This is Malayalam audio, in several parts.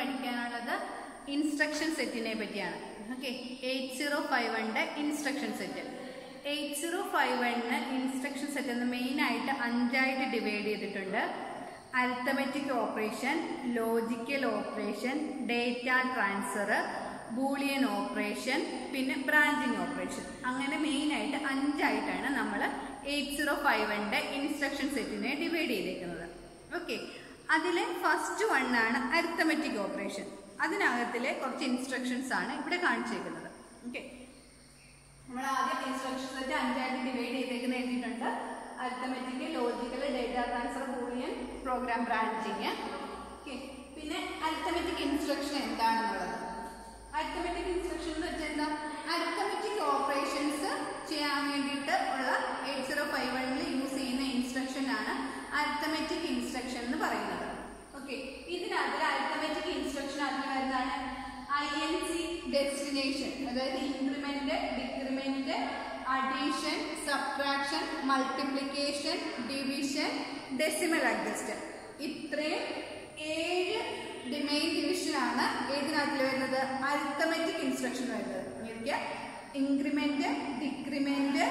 പഠിക്കാനുള്ളത് ഇൻസ്ട്രക്ഷൻ സെറ്റിനെ പറ്റിയാണ് ഓക്കെ എയ്റ്റ് സീറോ ഫൈവ് വണ്ണിന്റെ instruction set eight zero five വണ്ണിന് ഇൻസ്ട്രക്ഷൻ സെറ്റ് എന്ന് മെയിൻ ആയിട്ട് അഞ്ചായിട്ട് ഡിവൈഡ് ചെയ്തിട്ടുണ്ട് arithmetic operation logical operation data transfer Boolean operation പിന്നെ ബ്രാഞ്ചിങ് ഓപ്പറേഷൻ അങ്ങനെ മെയിൻ ആയിട്ട് അഞ്ചായിട്ടാണ് നമ്മൾ എയ്റ്റ് സീറോ ഫൈവ് വണ്ണിന്റെ ഇൻസ്ട്രക്ഷൻ സെറ്റിനെ ഡിവൈഡ് ചെയ്തേക്കുന്നത് ഓക്കെ അതിലെ ഫസ്റ്റ് വൺ ആണ് അരിത്തമെറ്റിക് ഓപ്പറേഷൻ അതിനകത്തിലെ കുറച്ച് ഇൻസ്ട്രക്ഷൻസ് ആണ് ഇവിടെ കാണിച്ചേക്കുന്നത് ഓക്കെ നമ്മൾ ആദ്യം ഇൻസ്ട്രക്ഷൻ സെറ്റ് അഞ്ചായിട്ട് ഡിവൈഡ് ചെയ്തേക്കുന്ന എഴുതിയിട്ടുണ്ട് arithmetic logical data transfer Boolean program branching okay പിന്നെ അരിത്തമെറ്റിക് ഇൻസ്ട്രക്ഷൻ എന്താണെന്നുള്ളത് അരിത്തമെറ്റിക് ഇൻസ്ട്രക്ഷൻ എന്ന് വെച്ചാൽ എന്താ അരിത്തമെറ്റിക് ഓപ്പറേഷൻസ് ചെയ്യാൻ വേണ്ടിയിട്ട് ഉള്ള എയ്റ്റ് സീറോ ഫൈവ് വണ്ണിൽ യൂസ് ചെയ്യുന്ന ഇൻസ്ട്രക്ഷൻ ആണ് അരിത്തമെറ്റിക് ഇൻസ്ട്രക്ഷൻ എന്ന് പറയുന്നത് ഓക്കെ ഇതിനകത്തിൽ അരിത്തമെറ്റിക് ഇൻസ്ട്രക്ഷൻ അതിൽ വരുന്നതാണ് ഐ എൻ സി ഡെസ്റ്റിനേഷൻ അതായത് increment decrement addition subtraction multiplication division decimal adjust ഇത്രയും ഏഴ് മെയിൻ ഡിവിഷനാണ് ഏതിനകത്തിൽ വരുന്നത് അരിത്തമെറ്റിക് ഇൻസ്ട്രക്ഷൻ വരുന്നത് ഇൻക്രിമെന്റ് ഡിക്രിമെന്റ്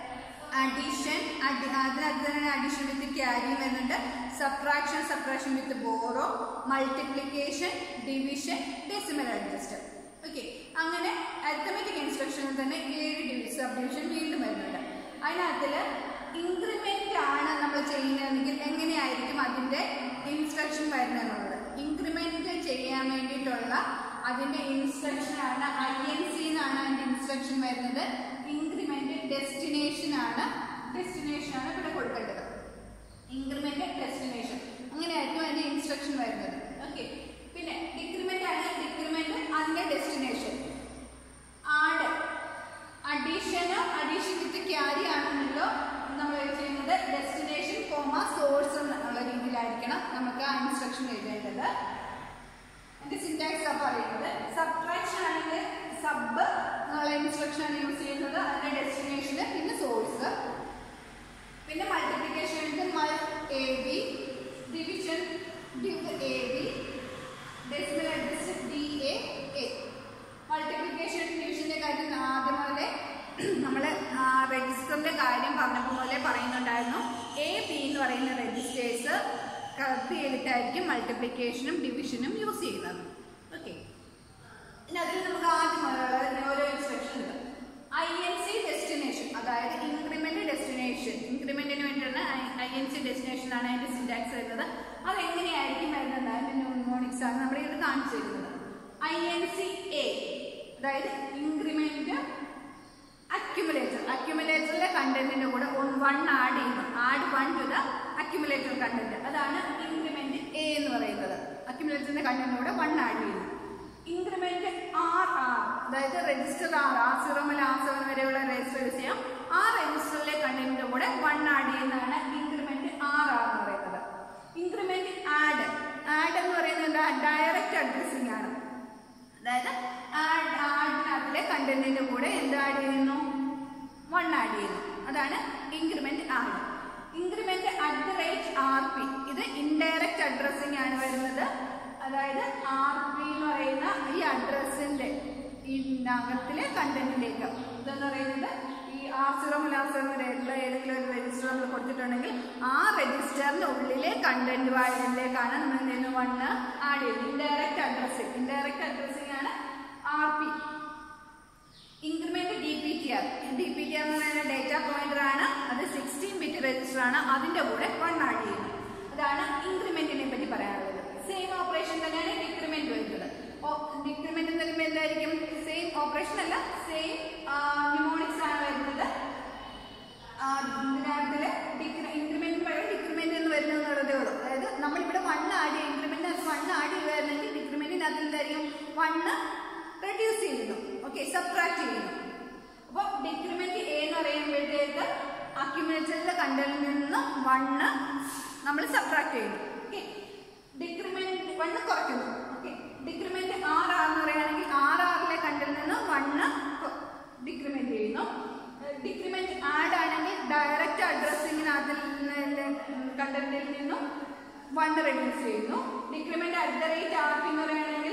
അഡീഷൻ അതിനകത്ത് തന്നെ അഡീഷൻ വിത്ത് ക്യാരി വരുന്നുണ്ട് subtraction subtraction with borrow multiplication division decimal adjust okay അങ്ങനെ അരിത്തമെറ്റിക് ഇൻസ്ട്രക്ഷനിൽ തന്നെ ഏഴ് ഡിവിഷൻ സബ് ഡിവിഷൻ വീണ്ടും വരുന്നുണ്ട് അതിനകത്തിൽ ഇൻക്രിമെന്റ് ആണ് നമ്മൾ ചെയ്യുന്നതെങ്കിൽ എങ്ങനെയായിരിക്കും അതിന്റെ ഇൻസ്ട്രക്ഷൻ വരുന്നതെന്നുള്ളത് ഇൻക്രിമെന്റ് ചെയ്യാൻ വേണ്ടിയിട്ടുള്ള അതിന്റെ ഇൻസ്ട്രക്ഷൻ ആണ് ഐ എൻ സി എന്നാണ് അതിന്റെ ഇൻസ്ട്രക്ഷൻ വരുന്നത് ഇൻക്രിമെന്റ് ഡെസ്റ്റിനേഷൻ ആണ് ഡെസ്റ്റിനേഷൻ ആണ് ഇവിടെ കൊടുക്കേണ്ടത് ഇൻക്രിമെന്റ് ഡെസ്റ്റിനേഷൻ അങ്ങനെയായിരിക്കും അതിന്റെ ഇൻസ്ട്രക്ഷൻ വരുന്നത് ഓക്കെ പിന്നെ ഡിക്രിമെന്റ് ആണ് ഡിക്രിമെന്റ് അതിന്റെ ഡെസ്റ്റിനേഷൻ ആഡ് അഡീഷന് അഡീഷൻ വിത്ത് ക്യാരി ആണെന്നല്ലോ നമ്മൾ ചെയ്യുന്നത് ഡെസ്റ്റിനേഷൻ കോമ സോഴ്സ് എന്നുള്ള രീതിയിലായിരിക്കണം നമുക്ക് ആ ഇൻസ്ട്രക്ഷൻ എഴുതേണ്ടത് എന്റെ സിന്റാക്സ് ആ പറയുന്നത് സബ്ട്രാക്ഷൻ ആണെങ്കിൽ സബ് എന്നുള്ള ഇൻസ്ട്രക്ഷൻ ആണ് യൂസ് ചെയ്യുന്നത് അതിന്റെ ഡെസ്റ്റിനേഷന് പിന്നെ സോഴ്സ് പിന്നെ multiplication mul A B division div A B decimal adjust D A A multiplication ഡിവിഷന്റെ കാര്യം ആദ്യം മുതലേ നമ്മൾ രജിസ്റ്ററിന്റെ കാര്യം പറഞ്ഞപ്പോൾ മുതലേ പറയുന്നുണ്ടായിരുന്നു എ ബി എന്ന് പറയുന്ന രജിസ്റ്റേഴ്സ് കളക്ട് ചെയ്തിട്ടായിരിക്കും മൾട്ടിപ്ലിക്കേഷനും ഡിവിഷനും യൂസ് ചെയ്യുന്നത് ഓക്കെ ഇനി അതിൽ നമുക്ക് ആദ്യം മുതലുള്ള ഓരോ ഇൻസ്ട്രക്ഷൻ ഉണ്ട് ഐ എൻ സി ഡെസ്റ്റിനേഷൻ അതായത് ഇൻക്രിമെന്റ് ഡെസ്റ്റിനേഷൻ ഇൻക്രിമെന്റിന് വേണ്ടിയാണ് ഐ എൻ സി ഡെസ്റ്റിനേഷൻ ആണ് അതിന്റെ സിന്റാക്സ് വരുന്നത് അത് എങ്ങനെയായിരിക്കും വരുന്നത് അതിന്റെ ന്യൂമോണിക്സ് ആണ് നമ്മുടെ ഇത് കാണിച്ചു തരുന്നത് ഐ എൻ സി എ അതായത് ഇൻക്രിമെന്റ് അക്യുമുലേറ്റർ അക്യുമുലേറ്ററിലെ കണ്ടന്റിന്റെ കൂടെ വൺ ആഡ് ചെയ്യുന്നു add one to the accumulator content അതാണ് ഇൻക്രിമെന്റ് എ എന്ന് പറയുന്നത് അക്യുമുലേറ്ററിന്റെ കണ്ടന്റിന്റെ കൂടെ വൺ ആഡ് ചെയ്യുന്നു ഇൻക്രിമെന്റ് ആർ ആർ അതായത് രജിസ്റ്റർ ആർ ആർ സീറോ മുതൽ ആർ സെവൻ വരെയുള്ള രജിസ്റ്റർ യൂസ് ചെയ്യാം ആ രജിസ്റ്ററിലെ കണ്ടന്റിന്റെ കൂടെ വൺ ആഡ് ചെയ്യുന്നതാണ് ഇൻക്രിമെന്റ് ആർ ആർ എന്ന് പറയുന്നത് ഇൻക്രിമെന്റ് ആഡ് ആഡ് എന്ന് പറയുന്നത് എന്താ ഡയറക്റ്റ് അഡ്രസ്സിംഗ് ആണ് അതായത് ആഡ് ആഡിനകത്തിലെ കണ്ടന്റിന്റെ കൂടെ എന്ത് ആഡ് ചെയ്യുന്നു വൺ ആഡ് ചെയ്യുന്നു അതാണ് increment add increment at the rate R P ഇത് ഇൻഡയറക്റ്റ് അഡ്രസ്സിംഗ് ആണ് വരുന്നത് അതായത് ആർ പി എന്ന് പറയുന്ന ഈ അഡ്രസ്സിന്റെ ഇതിനകത്തിലെ കണ്ടന്റിലേക്ക് ഇതെന്ന് പറയുന്നത് ഈ ആർ സീറോ മുതൽ ആർ സെവൻ വരെയുള്ള ഏതെങ്കിലും ഒരു രജിസ്റ്റർ നമ്മൾ കൊടുത്തിട്ടുണ്ടെങ്കിൽ ആ രജിസ്റ്ററിന്റെ ഉള്ളിലെ കണ്ടന്റുവായിലേക്കാണ് നമ്മൾ എന്ത് ചെയ്യുന്നത് വണ്ണ് ആഡ് ചെയ്യുന്നത് ഇൻഡയറക്റ്റ് അഡ്രസ്സിംഗ് ഇൻഡയറക്റ്റ് അഡ്രസ്സിംഗ് ആണ് R P increment D P T R D P T R എന്ന് പറയുന്ന ഡേറ്റ പോയിന്റർ ആണ് അത് സിക്സ്റ്റീൻ ബിറ്റ് രജിസ്റ്റർ ആണ് അതിന്റെ കൂടെ വൺ ആഡ് ചെയ്യുന്നു അതാണ് ഇൻക്രിമെന്റിനെ പറ്റി പറയാനുള്ളത് സെയിം ഓപ്പറേഷൻ തന്നെയാണ് ഡിക്രിമെന്റ് വരുന്നത് ഡിക്രിമെന്റ് എന്ന് പറയുമ്പോൾ എന്തായിരിക്കും സെയിം ഓപ്പറേഷൻ അല്ല സെയിം ന്യൂമോണിക്സ് ആണ് വരുന്നത് ഇതിനകത്തില് ഇൻക്രിമെന്റ് പകരം ഡിക്രിമെന്റ് എന്ന് വരുന്നതേ ഉള്ളൂ അതായത് നമ്മളിവിടെ വൺ ആഡ് ചെയ്യും ഇൻക്രിമെന്റ് അത് വൺ ആഡ് ചെയ്യുകയായിരുന്നെങ്കിൽ ഡിക്രിമെന്റിനകത്ത് എന്തായിരിക്കും വണ്ണ് റെഡ്യൂസ് ചെയ്യുന്നു ഓക്കെ സബ്ട്രാക്ട് ചെയ്യുന്നു അപ്പോൾ ഡിക്രിമെന്റ് എ എന്ന് പറയുമ്പോഴത്തേക്ക് അക്യുമുലേറ്ററിലെ കണ്ടന്റിൽ നിന്ന് വണ്ണ് നമ്മൾ സബ്ട്രാക്ട് ചെയ്യുന്നു ഓക്കെ ഡിക്രിമെന്റ് വണ്ണ് കുറയ്ക്കുന്നു ഓക്കെ ഡിക്രിമെന്റ് ആർ ആർ എന്ന് പറയുകയാണെങ്കിൽ ആർ ആറിലെ കണ്ടന്റിൽ നിന്ന് വണ്ണ് ഡിക്രിമെന്റ് ചെയ്യുന്നു ഡിക്രിമെന്റ് ആഡ് ആണെങ്കിൽ ഡയറക്റ്റ് അഡ്രസ്സിങ്ങിനകത്തിൽ കണ്ടന്റിൽ നിന്നും വൺ റെഡ്യൂസ് ചെയ്യുന്നു decrement at the rate R P എന്ന് പറയുകയാണെങ്കിൽ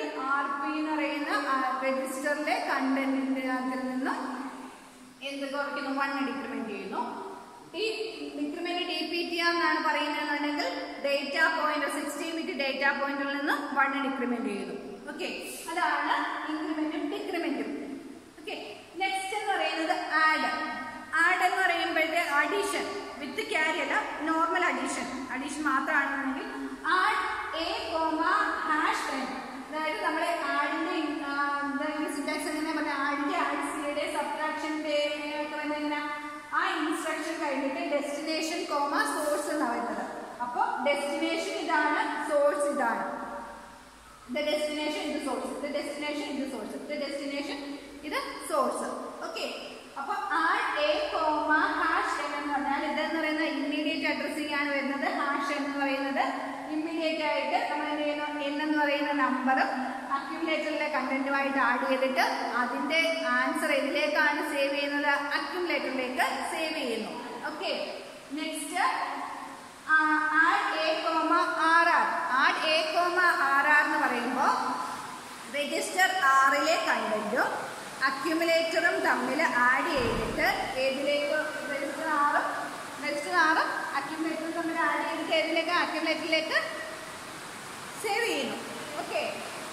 കണ്ടന്റിന്റെ അതിൽ നിന്നും എന്ത് കുറയ്ക്കുന്നു വൺ ഡിക്രിമെന്റ് ചെയ്യുന്നു ഈ ഡിക്രിമെന്റ് ഡി പി ടി എന്നാണ് പറയുന്നതെന്നുണ്ടെങ്കിൽ data point sixteen bit data പോയിന്റിൽ നിന്ന് വൺ ഡിക്രിമെന്റ് ചെയ്യുന്നു ഓക്കെ അതാണ് ഇൻക്രിമെന്റും ഡിക്രിമെന്റും ഓക്കെ നെക്സ്റ്റ് എന്ന് പറയുന്നത് ആഡ് ആഡ് എന്ന് പറയുമ്പോഴത്തെ അഡീഷൻ വിത്ത് ക്യാരി അല്ല നോർമൽ അഡീഷൻ അഡീഷൻ മാത്രമാണെന്നുണ്ടെങ്കിൽ add A comma hash ten അതായത് നമ്മുടെ ആഡിന്റെ സിന്റാക്സ് എങ്ങനെ പറഞ്ഞ ആഡിന്റെ ആഡ് സിയുടെ സബ്ട്രാക്ഷന്റെ ഒക്കെ എങ്ങനെ ആ ഇൻസ്ട്രക്ഷൻ കഴിഞ്ഞിട്ട് ഡെസ്റ്റിനേഷൻ കോമ സോഴ്സ് എന്നാണ് വരുന്നത് അപ്പോൾ ഡെസ്റ്റിനേഷൻ ഇതാണ് സോഴ്സ് ഇതാണ് the destination ഇത് source the destination ഇത് source the destination ഇത് source ഓക്കെ അപ്പൊ ആർ എ കോമ ഹാഷ് എന്ന് പറഞ്ഞാൽ ഇതെന്ന് പറയുന്നത് ഇമ്മീഡിയറ്റ് അഡ്രസ്സിംഗ് ആണ് വരുന്നത് ഹാഷ് എന്ന് പറയുന്നത് ഇമ്മീഡിയറ്റ് ആയിട്ട് നമ്മൾ എന്ത് ചെയ്യുന്നു എൻ എന്ന് പറയുന്ന നമ്പറും അക്യുമുലേറ്ററിലെ കണ്ടന്റുമായിട്ട് ആഡ് ചെയ്തിട്ട് അതിന്റെ ആൻസർ ഇതിലേക്കാണ് സേവ് ചെയ്യുന്നത് അക്യുമുലേറ്ററിലേക്ക് സേവ് ചെയ്യുന്നു okay next add A comma R R add A comma R R എന്ന് പറയുമ്പോൾ രജിസ്റ്റർ ആറിലെ കണ്ടന്റും അക്യുമുലേറ്ററും തമ്മിൽ ആഡ് ചെയ്തിട്ട് ഏതിലേക്ക് രജിസ്റ്റർ ആറും രജിസ്റ്റർ ആറും അക്യുമുലേറ്ററും തമ്മിൽ ആഡ് ചെയ്തിട്ട് ഏതിലേക്ക് അക്യുമുലേറ്ററിലേക്ക് സേവ് ചെയ്യുന്നു ഓക്കെ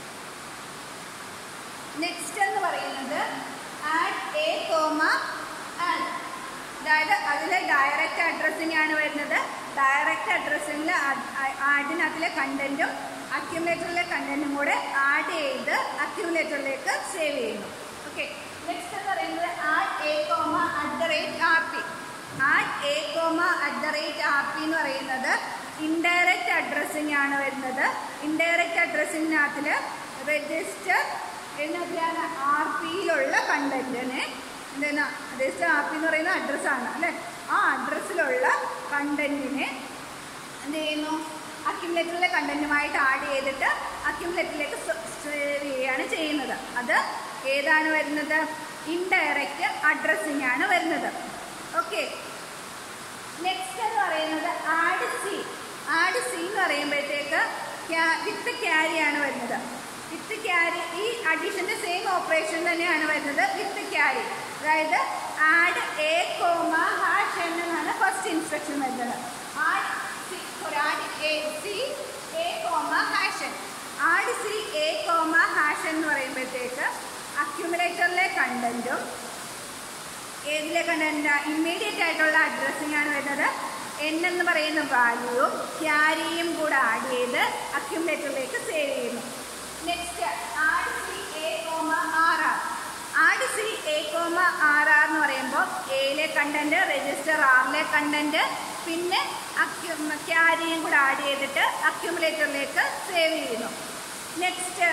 നെക്സ്റ്റ് എന്ന് പറയുന്നത് ആഡ് എ കോമ ആഡ് അതായത് അതിൽ ഡയറക്റ്റ് അഡ്രസ്സിംഗ് ആണ് വരുന്നത് ഡയറക്റ്റ് അഡ്രസ്സിംഗിൽ ആഡിനകത്തിലെ കണ്ടന്റും അക്യുമുലേറ്ററിലെ കണ്ടന്റും കൂടെ ആഡ് ചെയ്ത് അക്യുമുലേറ്ററിലേക്ക് സേവ് ചെയ്യുന്നു ഓക്കെ നെക്സ്റ്റ് എന്ന് പറയുന്നത് add A comma at the rate R P add A comma at the rate R P എന്ന് പറയുന്നത് ഇൻഡയറക്റ്റ് അഡ്രസ്സിംഗ് ആണ് വരുന്നത് ഇൻഡയറക്റ്റ് അഡ്രസ്സിങ്ങിനകത്തിൽ രജിസ്റ്റർ എന്നതിലാണ് ആർ പിയിലുള്ള കണ്ടന്റിനെ എന്താണ് രജിസ്റ്റർ ആർ പി എന്ന് പറയുന്ന അഡ്രസ്സാണ് അല്ലേ ആ അഡ്രസ്സിലുള്ള കണ്ടന്റിനെ എന്ത് ചെയ്യുന്നു അക്യുമുലേറ്ററിലെ കണ്ടന്റുമായിട്ട് ആഡ് ചെയ്തിട്ട് അക്യുമുലേറ്ററിലേക്ക് സേവ് ചെയ്യുകയാണ് ചെയ്യുന്നത് അത് ഏതാണ് വരുന്നത് ഇൻഡയറക്റ്റ് അഡ്രസ്സിംഗ് ആണ് വരുന്നത് ഓക്കെ നെക്സ്റ്റ് എന്ന് പറയുന്നത് ആഡ് സി ആഡ് സി എന്ന് പറയുമ്പോഴത്തേക്ക് വിത്ത് ക്യാരി ആണ് വരുന്നത് വിത്ത് ക്യാരി ഈ അഡീഷന്റെ സെയിം ഓപ്പറേഷൻ തന്നെയാണ് വരുന്നത് വിത്ത് ക്യാരി അതായത് ആഡ് എ കോമ ഹാഷ് എന്നാണ് ഫസ്റ്റ് ഇൻസ്ട്രക്ഷൻ വരുന്നത് add C sorry add A C A comma ഹാഷൻ add C A comma hash എന്ന് പറയുമ്പോഴത്തേക്ക് അക്യുമുലേറ്ററിലെ കണ്ടന്റും ഏതിലെ കണ്ടന്റ് ഇമ്മീഡിയറ്റ് ആയിട്ടുള്ള അഡ്രസ്സിംഗ് ആണ് വരുന്നത് എൻ എന്ന് പറയുന്ന വാല്യൂവും ക്യാരിയും കൂടെ ആഡ് ചെയ്ത് അക്യുമുലേറ്ററിലേക്ക് സേവ് ചെയ്യുന്നു next add C A comma R R add C A comma R R എന്ന് പറയുമ്പോൾ എയിലെ കണ്ടന്റ് രജിസ്റ്റർ ആറിലെ കണ്ടന്റ് പിന്നെ അക്യു ക്യാരിയും കൂടെ ആഡ് ചെയ്തിട്ട് അക്യുമുലേറ്ററിലേക്ക് സേവ് ചെയ്യുന്നു next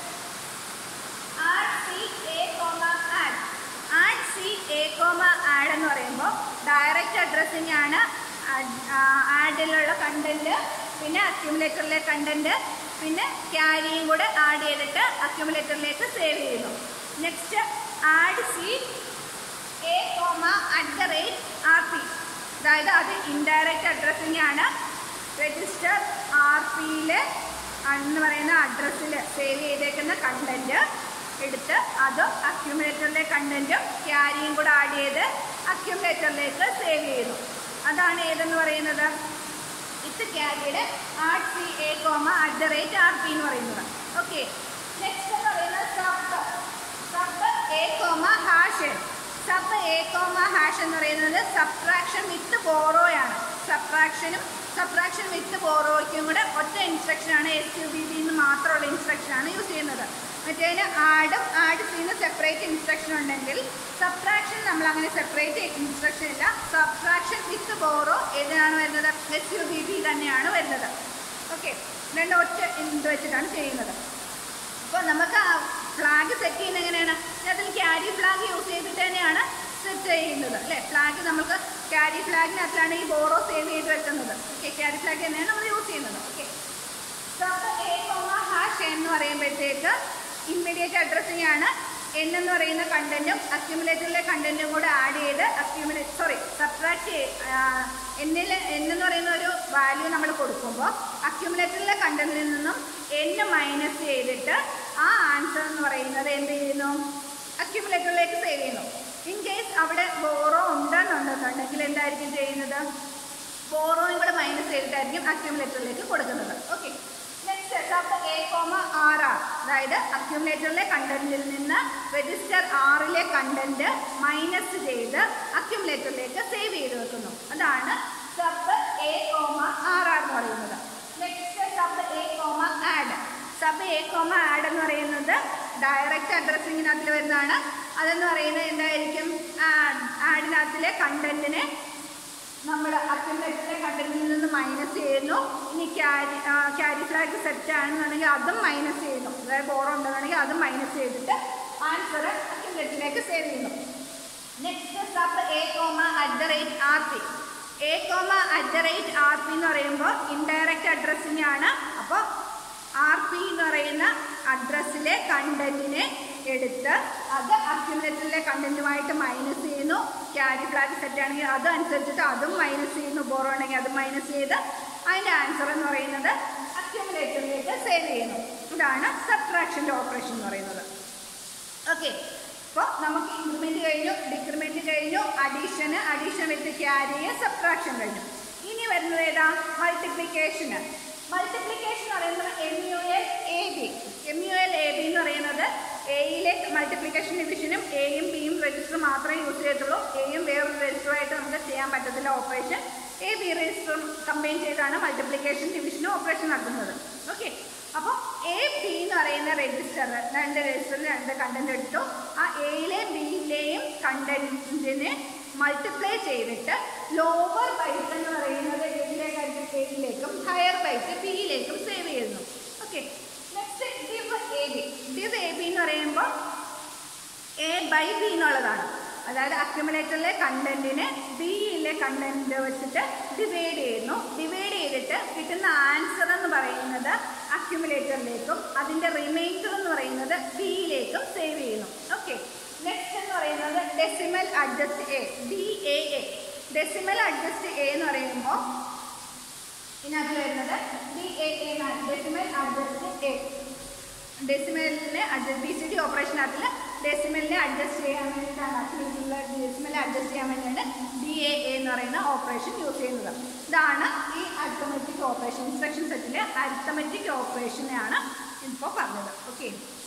add C A comma add add C A comma add എന്ന് പറയുമ്പോൾ ഡയറക്റ്റ് അഡ്രസ്സിംഗ് ആണ് ആഡിലുള്ള കണ്ടന്റ് പിന്നെ അക്യുമുലേറ്ററിലെ കണ്ടന്റ് പിന്നെ ക്യാരിയും കൂടെ ആഡ് ചെയ്തിട്ട് അക്യുമുലേറ്ററിലേക്ക് സേവ് ചെയ്യുന്നു next add C A comma at the rate R P അതായത് അത് ഇൻഡയറക്റ്റ് അഡ്രസ്സിംഗ് ആണ് രജിസ്റ്റർ ആർ പിയിൽ എന്ന് പറയുന്ന അഡ്രസ്സിൽ സേവ് ചെയ്തേക്കുന്ന കണ്ടന്റ് എടുത്ത് അത് അക്യുമുലേറ്ററിലെ കണ്ടന്റും ക്യാരിയും കൂടെ ആഡ് ചെയ്ത് അക്യുമുലേറ്ററിലേക്ക് സേവ് ചെയ്യുന്നു അതാണ് ഏതെന്ന് പറയുന്നത് വിത്ത് ക്യാരിയുടെ R C A comma at the rate R P എന്ന് പറയുന്നത് ഓക്കെ നെക്സ്റ്റ് എന്ന് പറയുന്നത് sub sub A comma hash sub A comma hash എന്ന് പറയുന്നത് സബ്ട്രാക്ഷൻ വിത്ത് ബോറോയാണ് സബ്ട്രാക്ഷനും സബ്ട്രാക്ഷൻ വിത്ത് ബോറോയ്ക്കും കൂടെ ഒറ്റ ഇൻസ്ട്രക്ഷനാണ് എസ് യു ബി ബി എന്ന് മാത്രമുള്ള ഇൻസ്ട്രക്ഷനാണ് യൂസ് ചെയ്യുന്നത് മറ്റേതിന് ആഡും ആഡ് ചെയ്യുന്ന സെപ്പറേറ്റ് ഇൻസ്ട്രക്ഷൻ ഉണ്ടെങ്കിൽ സബ്ട്രാക്ഷൻ നമ്മൾ അങ്ങനെ സെപ്പറേറ്റ് ഇൻസ്ട്രക്ഷൻ ഇല്ല സബ്ട്രാക്ഷൻ വിത്ത് ബോറോ ഏതിനാണ് വരുന്നത് എസ് യു ബി ബി തന്നെയാണ് വരുന്നത് ഓക്കെ രണ്ട് ഒറ്റ ഇത് വെച്ചിട്ടാണ് ചെയ്യുന്നത് അപ്പോൾ നമുക്ക് ആ ഫ്ലാഗ് സെറ്റ് ചെയ്യുന്നത് എങ്ങനെയാണ് അതിൽ ക്യാരി ഫ്ലാഗ് യൂസ് ചെയ്തിട്ട് തന്നെയാണ് സെറ്റ് ചെയ്യുന്നത് അല്ലേ ഫ്ലാഗ് നമുക്ക് ക്യാരി ഫ്ലാഗിനകത്താണ് ഈ ബോറോ സേവ് ചെയ്ത് വെക്കുന്നത് ഓക്കെ ക്യാരി ഫ്ലാഗ് തന്നെയാണ് നമ്മൾ യൂസ് ചെയ്യുന്നത് okay sub A comma hash എന്ന് പറയുമ്പോഴത്തേക്ക് ഇമ്മീഡിയറ്റ് അഡ്രസ്സിംഗ് ആണ് എൻ എന്ന് പറയുന്ന കണ്ടന്റും അക്യുമുലേറ്ററിലെ കണ്ടന്റും കൂടെ ആഡ് ചെയ്ത് അക്യുമുലേറ്റ് സോറി സബ്ട്രാക്ട് എന്നിൽ എൻ എന്ന് പറയുന്ന ഒരു വാല്യൂ നമ്മൾ കൊടുക്കുമ്പോൾ അക്യുമുലേറ്ററിലെ കണ്ടന്റിൽ നിന്നും എൻ മൈനസ് ചെയ്തിട്ട് ആ ആൻസർ എന്ന് പറയുന്നത് എന്ത് ചെയ്യുന്നു അക്യുമുലേറ്ററിലേക്ക് സേവ് ചെയ്യുന്നു ഇൻ കേസ് അവിടെ ബോറോ ഉണ്ടെന്നുണ്ടെന്നുണ്ടെങ്കിൽ എന്തായിരിക്കും ചെയ്യുന്നത് ബോറോയും കൂടെ മൈനസ് ചെയ്തിട്ടായിരിക്കും അക്യുമുലേറ്ററിലേക്ക് കൊടുക്കുന്നത് okay next sub A comma R R അതായത് അക്യുമുലേറ്ററിലെ കണ്ടന്റിൽ നിന്ന് രജിസ്റ്റർ ആറിലെ കണ്ടന്റ് മൈനസ് ചെയ്ത് അക്യുമുലേറ്ററിലേക്ക് സേവ് ചെയ്ത് വെക്കുന്നു അതാണ് sub A comma R R എന്ന് പറയുന്നത് next sub A comma add sub A comma add എന്ന് പറയുന്നത് ഡയറക്റ്റ് അഡ്രസ്സിങ്ങിനകത്തിൽ വരുന്നതാണ് അതെന്ന് പറയുന്നത് എന്തായിരിക്കും ആഡ് ആഡിനകത്തിലെ കണ്ടന്റിനെ നമ്മൾ അക്യുമുലേറ്ററിലെ കണ്ടന്റിൽ നിന്ന് മൈനസ് ചെയ്യുന്നു ഇനി ക്യാരി ക്യാരി ഫ്ലാഗ് സെറ്റ് ആണെന്നുണ്ടെങ്കിൽ അതും മൈനസ് ചെയ്യുന്നു അതായത് ബോറോ ഉണ്ടെന്നുണ്ടെങ്കിൽ അതും മൈനസ് ചെയ്തിട്ട് ആൻസർ അക്യുമുലേറ്ററിലേക്ക് സേവ് ചെയ്യുന്നു next sub A comma at the rate R P A comma at the rate R P എന്ന് പറയുമ്പോൾ ഇൻഡയറക്റ്റ് അഡ്രസ്സിംഗ് ആണ് അപ്പോൾ ആർ പി എന്ന് പറയുന്ന അഡ്രസ്സിലെ കണ്ടന്റിനെ എടുത്ത് അത് അക്യുമുലേറ്ററിലെ കണ്ടന്റുമായിട്ട് മൈനസ് ചെയ്യുന്നു ക്യാരി ഫ്ലാഗ് സെറ്റ് ആണെങ്കിൽ അത് അനുസരിച്ചിട്ട് അതും മൈനസ് ചെയ്യുന്നു ബോറോ ആണെങ്കിൽ അതും മൈനസ് ചെയ്ത് അതിൻ്റെ ആൻസർ എന്ന് പറയുന്നത് അക്യുമുലേറ്ററിലേക്ക് സേവ് ചെയ്യുന്നു ഇതാണ് സബ്ട്രാക്ഷൻ്റെ ഓപ്പറേഷൻ എന്ന് പറയുന്നത് ഓക്കെ അപ്പോൾ നമുക്ക് ഇൻക്രിമെന്റ് കഴിഞ്ഞു ഡിക്രിമെന്റ് കഴിഞ്ഞു അഡീഷന് അഡീഷൻ വിത്ത് ക്യാരിയ സബ്ട്രാക്ഷൻ കഴിഞ്ഞു ഇനി വരുന്നത് ഏതാ മൾട്ടിപ്ലിക്കേഷന് മൾട്ടിപ്ലിക്കേഷൻ പറയുന്നത് M U L A B M U L A B എന്ന് പറയുന്നത് എയിലെ മൾട്ടിപ്ലിക്കേഷൻ ഡിവിഷനും എയും ബിയും രജിസ്റ്റർ മാത്രമേ യൂസ് ചെയ്യത്തുള്ളൂ എയും വേറൊരു രജിസ്റ്ററുമായിട്ട് നമുക്ക് ചെയ്യാൻ പറ്റത്തില്ല ഓപ്പറേഷൻ എ ബി രജിസ്റ്ററും കമ്പൈൻ ചെയ്താണ് മൾട്ടിപ്ലിക്കേഷൻ ഡിവിഷനും ഓപ്പറേഷൻ നടത്തുന്നത് ഓക്കെ അപ്പോൾ എ ബി എന്ന് പറയുന്ന രജിസ്റ്റർ രണ്ട് രജിസ്റ്ററിൽ രണ്ട് കണ്ടന്റ് എടുത്തു ആ എയിലെ ബിയിലെയും കണ്ടന്റിനെ മൾട്ടിപ്ലൈ ചെയ്തിട്ട് ലോവർ ബൈറ്റ് എന്ന് പറയുന്നത് എയിലേക്കായിരിക്കും എയിലേക്കും ഹയർ ബൈറ്റ് ബിയിലേക്കും സേവ് ചെയ്യുന്നു okay next div A B div A B എന്ന് പറയുമ്പോൾ എ ബൈ ബി എന്നുള്ളതാണ് അതായത് അക്യുമുലേറ്ററിലെ കണ്ടന്റിനെ ബിയിലെ കണ്ടന്റ് വെച്ചിട്ട് ഡിവൈഡ് ചെയ്യുന്നു ഡിവൈഡ് ചെയ്തിട്ട് കിട്ടുന്ന ആൻസർ എന്ന് പറയുന്നത് അക്യുമുലേറ്ററിലേക്കും അതിന്റെ റിമൈൻഡർ എന്ന് പറയുന്നത് ബിയിലേക്കും സേവ് ചെയ്യുന്നു ഓക്കെ നെക്സ്റ്റ് എന്ന് പറയുന്നത് decimal adjust A D A A decimal adjust A എന്ന് പറയുമ്പോൾ ഇതിനകത്ത് വരുന്നത് D A A decimal adjust A ഡെസിമലിനെ അഡ്ജസ്റ്റ് ബി സി ഡി ഓപ്പറേഷനകത്തിൽ ഡെസിമലിനെ അഡ്ജസ്റ്റ് ചെയ്യാൻ വേണ്ടിയിട്ടാണ് അക്യുമുലേറ്ററിലെ ഡെസിമൽ അഡ്ജസ്റ്റ് ചെയ്യാൻ വേണ്ടിയാണ് ഡി എ എ എന്ന് പറയുന്ന ഓപ്പറേഷൻ യൂസ് ചെയ്യുന്നത് ഇതാണ് ഈ അരിത്തമെറ്റിക് ഓപ്പറേഷൻ ഇൻസ്ട്രക്ഷൻ സെറ്റിലെ അരിത്തമെറ്റിക് ഓപ്പറേഷനെയാണ് ഇപ്പോൾ പറഞ്ഞത് ഓക്കെ